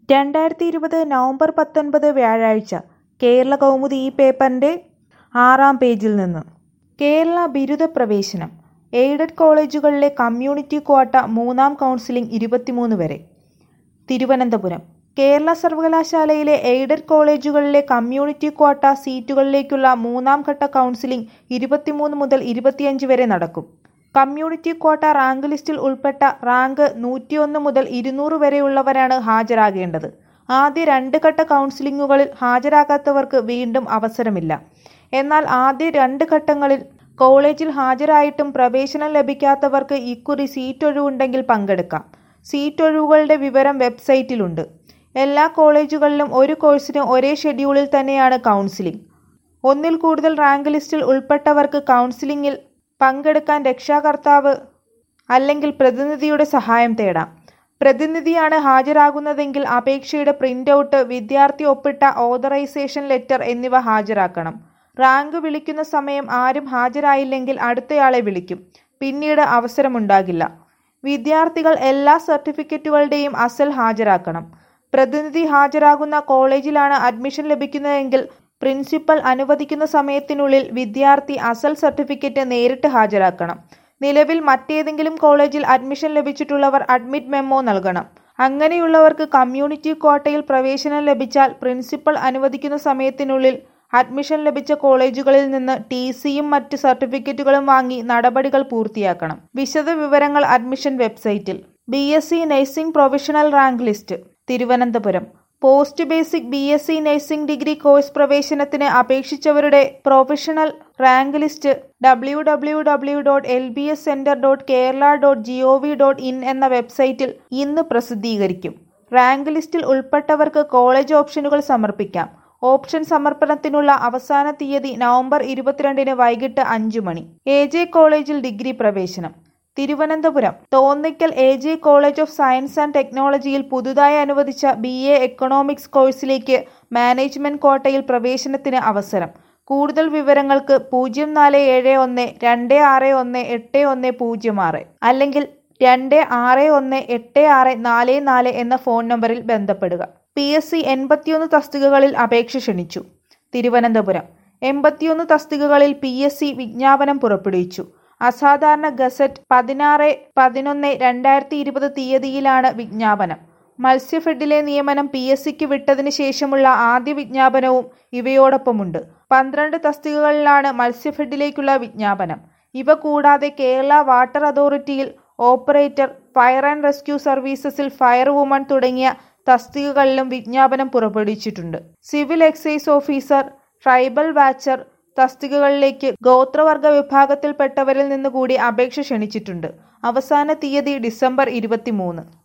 രണ്ടായിരത്തി ഇരുപത് നവംബർ പത്തൊൻപത് വ്യാഴാഴ്ച കേരള കൗമുദി ഈ പേപ്പറിൻ്റെ ആറാം പേജിൽ നിന്ന് കേരള ബിരുദ പ്രവേശനം എയ്ഡഡ് കോളേജുകളിലെ കമ്മ്യൂണിറ്റി ക്വാട്ട മൂന്നാം കൗൺസിലിംഗ് ഇരുപത്തിമൂന്ന് വരെ തിരുവനന്തപുരം കേരള സർവകലാശാലയിലെ എയ്ഡഡ് കോളേജുകളിലെ കമ്മ്യൂണിറ്റി ക്വാട്ട സീറ്റുകളിലേക്കുള്ള മൂന്നാം ഘട്ട കൗൺസിലിംഗ് ഇരുപത്തിമൂന്ന് മുതൽ ഇരുപത്തിയഞ്ച് വരെ നടക്കും കമ്മ്യൂണിറ്റി ക്വാട്ട റാങ്ക് ലിസ്റ്റിൽ ഉൾപ്പെട്ട റാങ്ക് നൂറ്റിയൊന്ന് മുതൽ ഇരുന്നൂറ് വരെയുള്ളവരാണ് ഹാജരാകേണ്ടത് ആദ്യ രണ്ട് ഘട്ട കൗൺസിലിംഗുകളിൽ ഹാജരാകാത്തവർക്ക് വീണ്ടും അവസരമില്ല എന്നാൽ ആദ്യ രണ്ട് ഘട്ടങ്ങളിൽ കോളേജിൽ ഹാജരായിട്ടും പ്രവേശനം ലഭിക്കാത്തവർക്ക് ഇക്കുറി സീറ്റൊഴിവുണ്ടെങ്കിൽ പങ്കെടുക്കാം സീറ്റൊഴിവുകളുടെ വിവരം വെബ്സൈറ്റിലുണ്ട് എല്ലാ കോളേജുകളിലും ഒരു കോഴ്സിന് ഒരേ ഷെഡ്യൂളിൽ തന്നെയാണ് കൗൺസിലിംഗ് ഒന്നിൽ കൂടുതൽ റാങ്ക് ലിസ്റ്റിൽ ഉൾപ്പെട്ടവർക്ക് കൗൺസിലിംഗിൽ പങ്കെടുക്കാൻ രക്ഷാകർത്താവ് അല്ലെങ്കിൽ പ്രതിനിധിയുടെ സഹായം തേടാം പ്രതിനിധിയാണ് ഹാജരാകുന്നതെങ്കിൽ അപേക്ഷയുടെ പ്രിന്റ് ഔട്ട് വിദ്യാർത്ഥി ഒപ്പിട്ട ഓതറൈസേഷൻ ലെറ്റർ എന്നിവ ഹാജരാക്കണം റാങ്ക് വിളിക്കുന്ന സമയം ആരും ഹാജരായില്ലെങ്കിൽ അടുത്തയാളെ വിളിക്കും പിന്നീട് അവസരമുണ്ടാകില്ല വിദ്യാർത്ഥികൾ എല്ലാ സർട്ടിഫിക്കറ്റുകളുടെയും അസൽ ഹാജരാക്കണം പ്രതിനിധി ഹാജരാകുന്ന കോളേജിലാണ് അഡ്മിഷൻ ലഭിക്കുന്നതെങ്കിൽ പ്രിൻസിപ്പൽ അനുവദിക്കുന്ന സമയത്തിനുള്ളിൽ വിദ്യാർത്ഥി അസൽ സർട്ടിഫിക്കറ്റ് നേരിട്ട് ഹാജരാക്കണം നിലവിൽ മറ്റേതെങ്കിലും കോളേജിൽ അഡ്മിഷൻ ലഭിച്ചിട്ടുള്ളവർ അഡ്മിറ്റ് മെമ്മോ നൽകണം അങ്ങനെയുള്ളവർക്ക് കമ്മ്യൂണിറ്റി ക്വാട്ടയിൽ പ്രവേശനം ലഭിച്ചാൽ പ്രിൻസിപ്പൽ അനുവദിക്കുന്ന സമയത്തിനുള്ളിൽ അഡ്മിഷൻ ലഭിച്ച കോളേജുകളിൽ നിന്ന് ടി സിയും മറ്റ് സർട്ടിഫിക്കറ്റുകളും വാങ്ങി നടപടികൾ പൂർത്തിയാക്കണം വിശദ വിവരങ്ങൾ അഡ്മിഷൻ വെബ്സൈറ്റിൽ B S C nursing professional rank list Thiruvananthapuram post basic B S C nursing degree course പ്രവേശനത്തിന് അപേക്ഷിച്ചവരുടെ professional rank list W W W dot L B S centre dot Kerala dot G O V dot in എന്ന വെബ്സൈറ്റിൽ ഇന്ന് പ്രസിദ്ധീകരിക്കും rank ലിസ്റ്റിൽ ഉൾപ്പെട്ടവർക്ക് college ഓപ്ഷനുകൾ സമർപ്പിക്കാം option സമർപ്പണത്തിനുള്ള അവസാന തീയതി നവംബർ ഇരുപത്തിരണ്ടിന് വൈകിട്ട് അഞ്ചു മണി എ ജെ കോളേജിൽ ഡിഗ്രി പ്രവേശനം Thiruvananthapuram Thonnakkal A J college of science and ടെക്നോളജിയിൽ പുതുതായി അനുവദിച്ച ബി എ എക്കണോമിക്സ് കോഴ്സിലേക്ക് മാനേജ്മെന്റ് കോട്ടയിൽ പ്രവേശനത്തിന് അവസരം കൂടുതൽ വിവരങ്ങൾക്ക് പൂജ്യം നാല് ഏഴ് ഒന്ന് രണ്ട് ആറ് ഒന്ന് എട്ട് ഒന്ന് പൂജ്യം ആറ് അല്ലെങ്കിൽ രണ്ട് ആറ് ഒന്ന് എട്ട് ആറ് നാല് നാല് എന്ന ഫോൺ നമ്പറിൽ ബന്ധപ്പെടുക പി എസ് സി എൺപത്തിയൊന്ന് തസ്തികകളിൽ അപേക്ഷ ക്ഷണിച്ചു തിരുവനന്തപുരം എൺപത്തിയൊന്ന് തസ്തികകളിൽ പി എസ് സി വിജ്ഞാപനം പുറപ്പെടുവിച്ചു അസാധാരണ ഗസറ്റ് പതിനാറ് പതിനൊന്ന് രണ്ടായിരത്തി ഇരുപത് തീയതിയിലാണ് വിജ്ഞാപനം മത്സ്യഫെഡിലെ നിയമനം പി എസ് സിക്ക് വിട്ടതിന് ശേഷമുള്ള ആദ്യ വിജ്ഞാപനവും ഇവയോടൊപ്പമുണ്ട് പന്ത്രണ്ട് തസ്തികകളിലാണ് മത്സ്യഫെഡിലേക്കുള്ള വിജ്ഞാപനം ഇവ കൂടാതെ കേരള വാട്ടർ അതോറിറ്റിയിൽ ഓപ്പറേറ്റർ ഫയർ ആൻഡ് റെസ്ക്യൂ സർവീസസിൽ ഫയർ വുമൺ തുടങ്ങിയ തസ്തികകളിലും വിജ്ഞാപനം പുറപ്പെടുവിച്ചിട്ടുണ്ട് civil excise officer tribal watcher തസ്തികകളിലേക്ക് ഗോത്രവർഗ വിഭാഗത്തിൽപ്പെട്ടവരിൽ നിന്ന് കൂടി അപേക്ഷ ക്ഷണിച്ചിട്ടുണ്ട് അവസാന തീയതി ഡിസംബർ ഇരുപത്തിമൂന്ന്